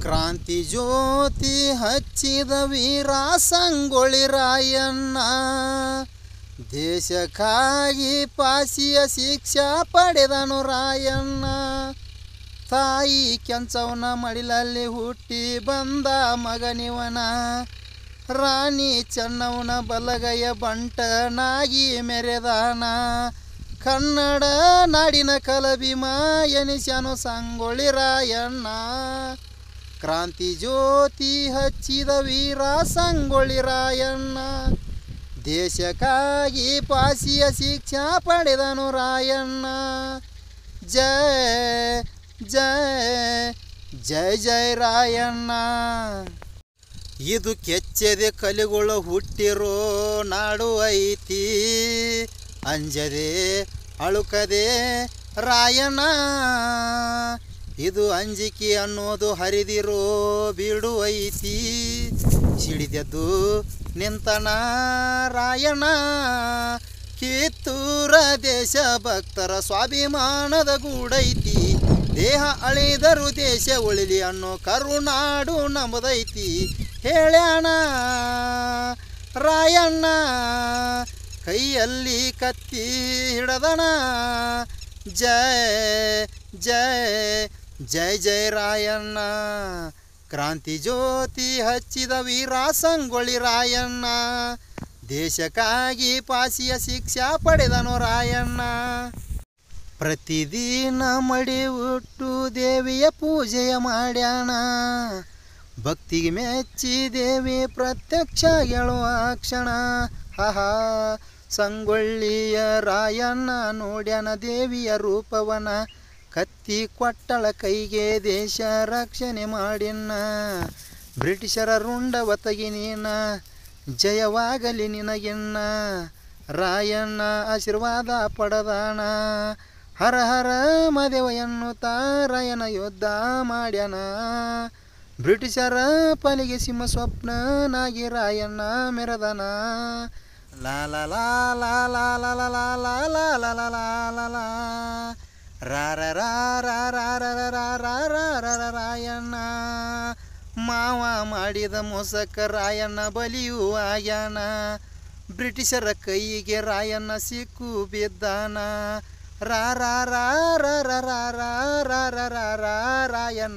ಕ್ರಾಂತಿ ಜ್ಯೋತಿ ಹಚ್ಚಿದ ವೀರ ಸಂಗೊಳ್ಳಿ ರಾಯಣ್ಣ ದೇಶಕ್ಕಾಗಿ ಪಾಸಿಯ ಶಿಕ್ಷಾ ಪಡೆದನು ರಾಯಣ್ಣ ತಾಯಿ ಕೆಂಚವನ ಮಡಿಲಲ್ಲಿ ಹುಟ್ಟಿ ಬಂದ ಮಗನಿವನ ರಾಣಿ ಚೆನ್ನವನ ಬಲಗೈಯ ಬಂಟನಾಗಿ ಮೆರೆದಾನ ಕನ್ನಡ ನಾಡಿನ ಕಲಬಿಮ ಎನಿಸ್ಯಾನು ಸಂಗೊಳ್ಳಿ ರಾಯಣ್ಣ ಕ್ರಾಂತಿ ಜ್ಯೋತಿ ಹಚ್ಚಿದ ವೀರ ಸಂಗೊಳ್ಳಿ ರಾಯಣ್ಣ ದೇಶಕ್ಕಾಗಿ ಪಾಸಿಯ ಶಿಕ್ಷಾ ಪಡೆದನು ರಾಯಣ್ಣ ಜಯ ಜಯ ಜಯ ಜಯ ರಾಯಣ್ಣ ಇದು ಕೆಚ್ಚದೆ ಕಲಿಗಳು ಹುಟ್ಟಿರೋ ನಾಡು ಐತಿ ಅಂಜದೆ ಅಳುಕದೆ ರಾಯಣ್ಣ ಇದು ಅಂಜಿಕೆ ಅನ್ನೋದು ಹರಿದಿರೋ ಬೀಡು ಐತಿ ಸಿಡಿದೆದ್ದು ನಿಂತನ ರಾಯಣ್ಣ ಕಿತ್ತೂರ ದೇಶ ಭಕ್ತರ ಸ್ವಾಭಿಮಾನದ ಗೂಡೈತಿ ದೇಹ ಅಳಿದರು ದೇಶ ಉಳಿಲಿ ಅನ್ನೋ ಕರುನಾಡು ನಮ್ಮದೈತಿ ಹೇಳ್ಯಾಣ ರಾಯಣ್ಣ ಕೈಯಲ್ಲಿ ಕತ್ತಿ ಹಿಡದಣ ಜಯ ಜಯ ಜಯ ಜಯ ರಾಯಣ್ಣ ಕ್ರಾಂತಿ ಜ್ಯೋತಿ ಹಚ್ಚಿದ ವೀರ ಸಂಗೊಳ್ಳಿ ರಾಯಣ್ಣ ದೇಶಕ್ಕಾಗಿ ಪಾಸಿಯ ಶಿಕ್ಷಾ ಪಡೆದನು ರಾಯಣ್ಣ ಪ್ರತಿದಿನ ಮಡಿ ಉಟ್ಟು ದೇವಿಯ ಪೂಜೆಯ ಮಾಡ್ಯಾಣ ಭಕ್ತಿಗೆ ಮೆಚ್ಚಿ ದೇವಿ ಪ್ರತ್ಯಕ್ಷ ಗೆಳುವ ಕ್ಷಣ ಹಹ ಸಂಗೊಳ್ಳಿಯ ರಾಯಣ್ಣ ನೋಡ್ಯಾನ ದೇವಿಯ ರೂಪವನ ಕತ್ತಿ ಕೊಟ್ಟಳ ಕೈಗೆ ದೇಶ ರಕ್ಷಣೆ ಮಾಡಿನ್ನ ಬ್ರಿಟಿಷರ ರುಂಡವ ನೀನ ಜಯವಾಗಲಿ ನಿನಗೆನ್ನ ರಾಯಣ್ಣ ಆಶೀರ್ವಾದ ಪಡದಾಣ ಹರ ಹರ ಮದೇವ ಎನ್ನುತ್ತಾ ರಾಯನ ಯುದ್ಧ ಮಾಡ್ಯಾನ ಬ್ರಿಟಿಷರ ಪಾಲಿಗೆ ಸಿಂಹ ಸ್ವಪ್ನನಾಗಿ ರಾಯಣ್ಣ ಮೆರೆದನ ಲಾ ಲಾ ಲಾ ಲಾ ಲಾ ಲಾ ಲಾ ಲಾ ಲಾ ಲಾ ಲಾ ಲಾ ಲಾ ಲಾ ಲಾ ರಾ ರಾ ರಾ ರಾ ರಾ ರಾ ರಾ ರಾ ರಾ ರಾ ರಾ ರಾ ರಾಯಣ್ಣ ಮಾವ ಮಾಡಿದ ಮೋಸಕ ರಾಯಣ್ಣ ಬಲಿಯೂ ಆಗ್ಯಾನ ಬ್ರಿಟಿಷರ ಕೈಗೆ ರಾಯಣ್ಣ ಸಿಕ್ಕು ಬಿದ್ದಾನ ರಾ ರಾ ರಾ ರಾ ರಾ ರಾ ರಾ ರಾ ರಾ ರಾ ರಾ ರಾಯಣ್ಣ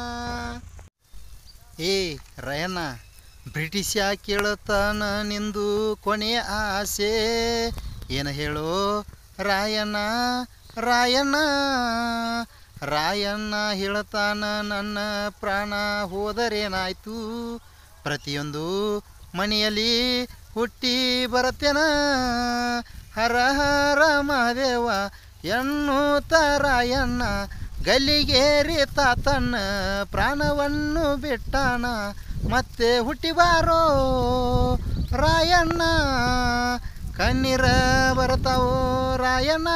ಏ ರಾಯಣ್ಣ ಬ್ರಿಟಿಷ್ ಯಾಕೆ ಕೇಳುತ್ತಾನ ನಿಂದು ಕೊನೆಯ ಆಸೆ ಏನು ಹೇಳು ರಾಯಣ್ಣ ರಾಯಣ್ಣ ರಾಯಣ್ಣ ಹೇಳ್ತಾನ ನನ್ನ ಪ್ರಾಣ ಹೋದರೇನಾಯ್ತು ಪ್ರತಿಯೊಂದು ಮನೆಯಲ್ಲಿ ಹುಟ್ಟಿ ಬರತ್ತೇನ ಹರ ಹರ ಮಹಾದೇವ ಎನ್ನುತ್ತ ರಾಯಣ್ಣ ಗಲ್ಲಿಗೇರಿ ತಾತನ್ನ ಪ್ರಾಣವನ್ನು ಬಿಟ್ಟಾನ ಮತ್ತೆ ಹುಟ್ಟಿಬಾರೋ ರಾಯಣ್ಣ ಕಣ್ಣೀರ ಬರ್ತಾವೋ ರಾಯಣ್ಣ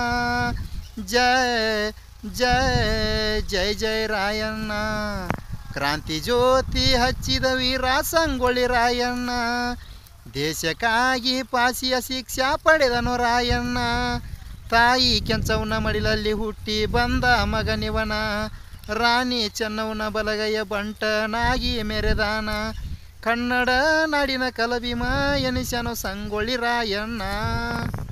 ಜಯ ಜಯ ಜಯ ಜಯ ರಾಯಣ್ಣ ಕ್ರಾಂತಿ ಜ್ಯೋತಿ ಹಚ್ಚಿದ ವೀರ ಸಂಗೊಳ್ಳಿ ರಾಯಣ್ಣ ದೇಶಕ್ಕಾಗಿ ಪಾಸಿಯ ಶಿಕ್ಷಾ ಪಡೆದನು ರಾಯಣ್ಣ ತಾಯಿ ಕೆಂಚವನ ಮಡಿಲಲ್ಲಿ ಹುಟ್ಟಿ ಬಂದ ಮಗನಿವನ ರಾಣಿ ಚೆನ್ನವನ ಬಲಗೈಯ ಬಂಟನಾಗಿ ಮೆರೆದಾನ ಕನ್ನಡ ನಾಡಿನ ಕಲಬಿಮ ಎನಿಸನು ಸಂಗೊಳ್ಳಿ ರಾಯಣ್ಣ